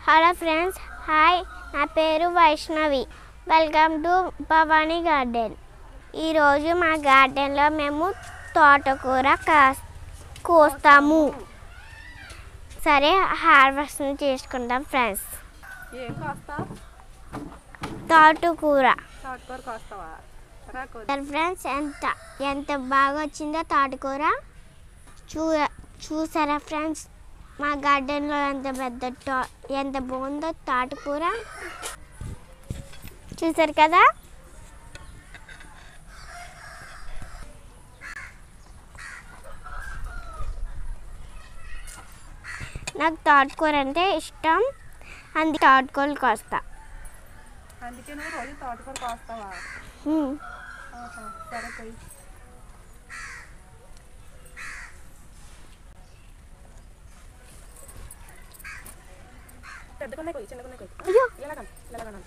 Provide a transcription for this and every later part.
Hello friends hi నా పేరు Vaishnavi welcome to Bhavani garden ఈరోజు మా గార్డెన్లో మేము తోటకూర కాస్ కోస్తాము సరే హార్వెస్ట్ చేసుకుందాం ఫ్రెండ్స్ ఏం కాస్తా తోటకూర తోటకూర కాస్తావా రాకో ఫ్రెండ్స్ ఎంత ఎంత బాగా వచ్చిందో తోటకూర చూ చూసారా ఫ్రెండ్స్ మా గార్డెన్లో ఎంత పెద్ద తో ఎంత బాగుందో తోటకూర చూసారు కదా నాకు తోటకూర అంటే ఇష్టం అందుకే తోటకూరలు కోస్తా అందుకే నువ్వు రోజు తోటకూర కాస్తావా హ్మ్. ఆహా, సరే పోయి పెద్దకున్నాయి కొయ్యి చిన్నకున్నాయి కొయ్యి అయ్యో ఇలా కను ఇలా కను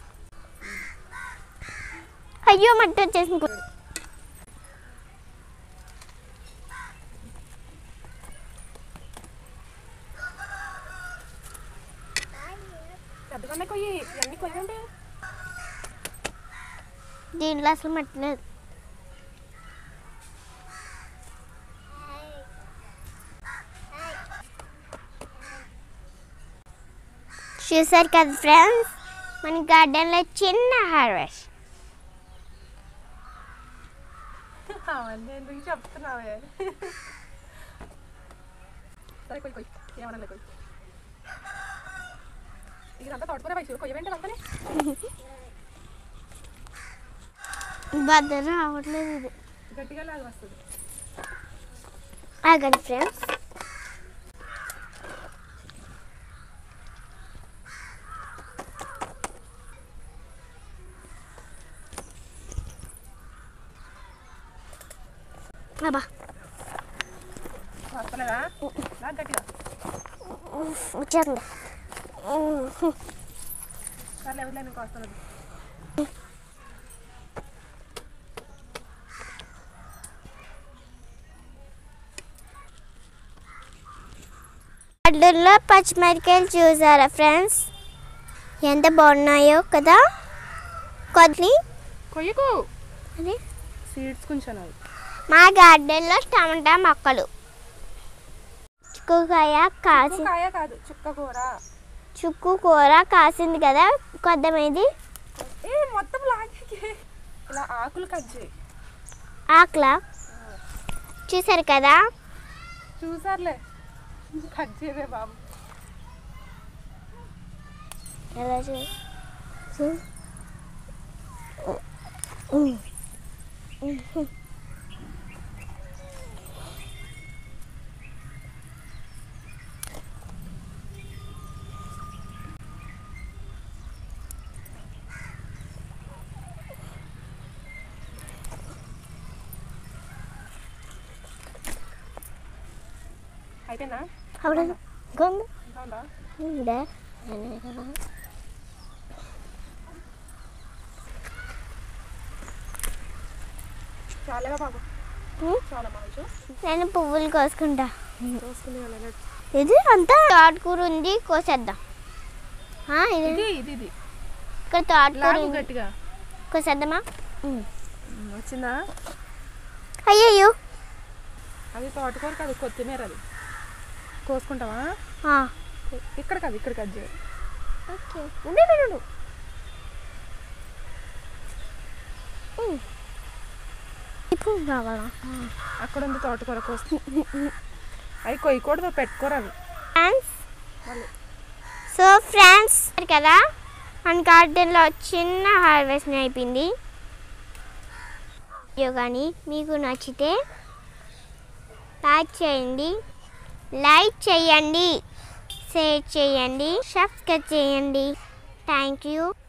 అయ్యో మట్టి వచ్చేసింది పెద్దకున్నాయి కొయ్యి ఇవన్నీ కొయ్యండి దీంట్లో అసలు మట్టి లేదు చూసారు కదా ఫ్రెండ్స్ మన గార్డెన్లో చిన్న హార్వెస్ట్ అవన్నీ ఎందుకు చెప్తున్నావే సరే కొయ్యి కొయ్యి ఏమన్నా కొయ్యి ఇదంతా తోటకూర వయసు కొయ్యవేంటి అంతనే భద్ర రావట్లేదు ఇది గట్టిగా లాగా వస్తుంది ఆగండి ఫ్రెండ్స్ అబ్బా వస్తలేదా నాకు గట్టిగా వచ్చేస్తుంది సర్లే వదిలే నీకు వస్తున్నది అడ్డుల్లో పచ్చిమిరకాయలు చూసారా ఫ్రెండ్స్ ఎంత బాగున్నాయో కదా కొద్ది కొయ్యకు అది సీడ్స్ కొంచెం అవి మా గార్డెన్లో టమాటా మొక్కలు చుక్కుకాయ కాసి కాయ కాదు చుక్క కూర చుక్కు కూర కాసింది కదా కొద్దమేది ఏ మొత్తం లాగే ఇలా ఆకులు కట్ చేయి ఆకుల చూసారు కదా చూసారులే కట్ చేయవే బాబు ఎలా చూ చూ- అయిపోయిందా అప్పుడు గొంగ ఇంకా ఉందా ఉందా? చాలేవా బాబు ఉం? చాలా మంచు నేను పువ్వులు కోసుకుంటా చూసుకుని అలాగే ఇది అంతా తోటకూర ఉంది కోసేద్దాం ఆ, ఇది ఇది ఇది ఇది ఇక్కడ తోటకూర లాగు ఉంది గట్టిగా కోసేద్దామా ఉం, వచ్చిందా అయ్యయ్యో అది తోటకూర కాదు కొత్తిమీర అది కోసుకుంటావా ఆ, ఇక్కడ కాదు ఇక్కడ కట్ చేయాలి ఓకే ఉండు, ఉండు, ఉండు. ఉం. ఈ పువ్వు కావాలా అక్కడ ఉంది తోటకూర కోసు అవి కొయ్యకూడదు పెట్టుకోరు అవి ఫ్రెండ్స్ మళ్ళీ సో ఫ్రెండ్స్ కదా మన గార్డెన్లో చిన్న హార్వెస్ట్ అయిపోయింది వీడియో కానీ మీకు నచ్చితే లైక్ చేయండి లైక్ చేయండి షేర్ చేయండి సబ్స్క్రైబ్ చేయండి థ్యాంక్ యూ